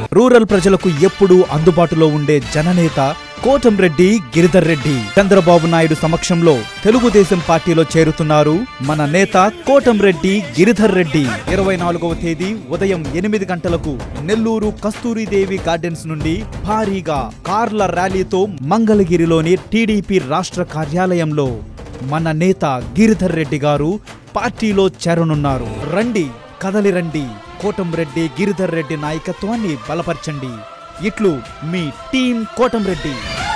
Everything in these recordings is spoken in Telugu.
రూరల్ ప్రజలకు ఎప్పుడూ అందుబాటులో ఉండే జననేత కోటంరెడ్డి గిరిధర్ రెడ్డి చంద్రబాబు నాయుడు సమక్షంలో తెలుగుదేశం పార్టీలో చేరుతున్నారు మన నేత కోటంరెడ్డి గిరిధర్ రెడ్డి ఇరవై నాలుగవ తేదీ ఉదయం ఎనిమిది గంటలకు నెల్లూరు కస్తూరిదేవి గార్డెన్స్ నుండి భారీగా కార్ల ర్యాలీతో మంగళగిరిలోని టీడీపీ రాష్ట్ర కార్యాలయంలో మన నేత గిరిధర్ రెడ్డి గారు పార్టీలో చేరనున్నారు రండి కదలి రండి కోటంరెడ్డి గిరిధర్ రెడ్డి నాయకత్వాన్ని బలపరచండి ఇట్లు మీ టీం కోటంరెడ్డి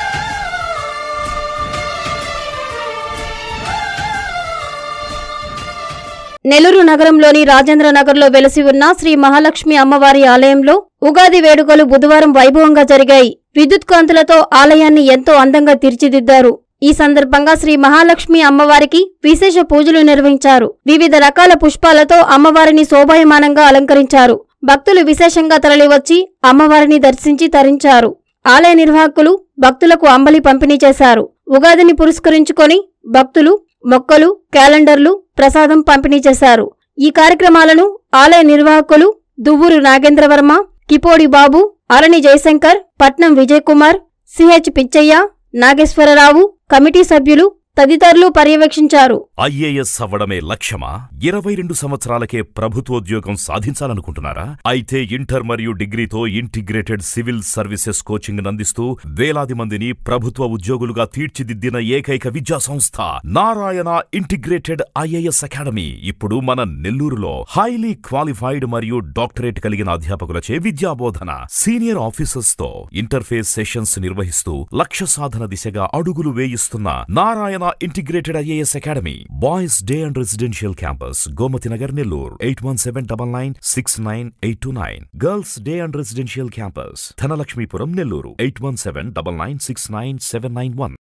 నెల్లూరు నగరంలోని రాజేంద్ర నగర్లో వెలసి ఉన్న శ్రీ మహాలక్ష్మి అమ్మవారి ఆలయంలో ఉగాది వేడుకలు బుధవారం వైభవంగా జరిగాయి విద్యుత్ కాంతులతో ఆలయాన్ని ఎంతో అందంగా తీర్చిదిద్దారు ఈ సందర్భంగా శ్రీ మహాలక్ష్మి అమ్మవారికి విశేష పూజలు నిర్వహించారు వివిధ రకాల పుష్పాలతో అమ్మవారిని శోభాయమానంగా అలంకరించారు భక్తులు విశేషంగా తరలివచ్చి అమ్మవారిని దర్శించి తరించారు ఆలయ నిర్వాహకులు భక్తులకు అంబలి పంపిణీ చేశారు ఉగాదిని పురస్కరించుకొని భక్తులు మొక్కలు క్యాలెండర్లు ప్రసాదం పంపిణీ చేశారు ఈ కార్యక్రమాలను ఆలయ నిర్వాహకులు దువ్వూరు నాగేంద్రవర్మ కిపోడి బాబు అరణి జయశంకర్ పట్నం విజయ్ కుమార్ సిహెచ్ పిచ్చయ్య నాగేశ్వరరావు కమిటీ సభ్యులు తదితరులు పర్యవేక్షించారు ఐఏఎస్ అవ్వడమే లక్ష్యమా ఇరవై రెండు సంవత్సరాలకే ప్రభుత్వోద్యోగం సాధించాలనుకుంటున్నారా అయితే ఇంటర్ మరియు డిగ్రీతో ఇంటిగ్రేటెడ్ సివిల్ సర్వీసెస్ కోచింగ్ అందిస్తూ వేలాది మందిని ప్రభుత్వ ఉద్యోగులుగా తీర్చిదిద్దిన ఏకైక విద్యా సంస్థ నారాయణ ఇంటిగ్రేటెడ్ ఐఏఎస్ అకాడమీ ఇప్పుడు మన నెల్లూరులో హైలీ క్వాలిఫైడ్ మరియు డాక్టరేట్ కలిగిన అధ్యాపకులచే విద్యాబోధన సీనియర్ ఆఫీసర్స్ తో ఇంటర్ఫేస్ సెషన్స్ నిర్వహిస్తూ లక్ష్య సాధన దిశగా అడుగులు వేయిస్తున్న Narayana integrated IAS academy boys day and residential campus Gomathi Nagar Nellore eight one seven double nine six nine eight two nine girls day and residential campus Dhanalakshmipuram Nellore eight one seven double nine six nine seven nine one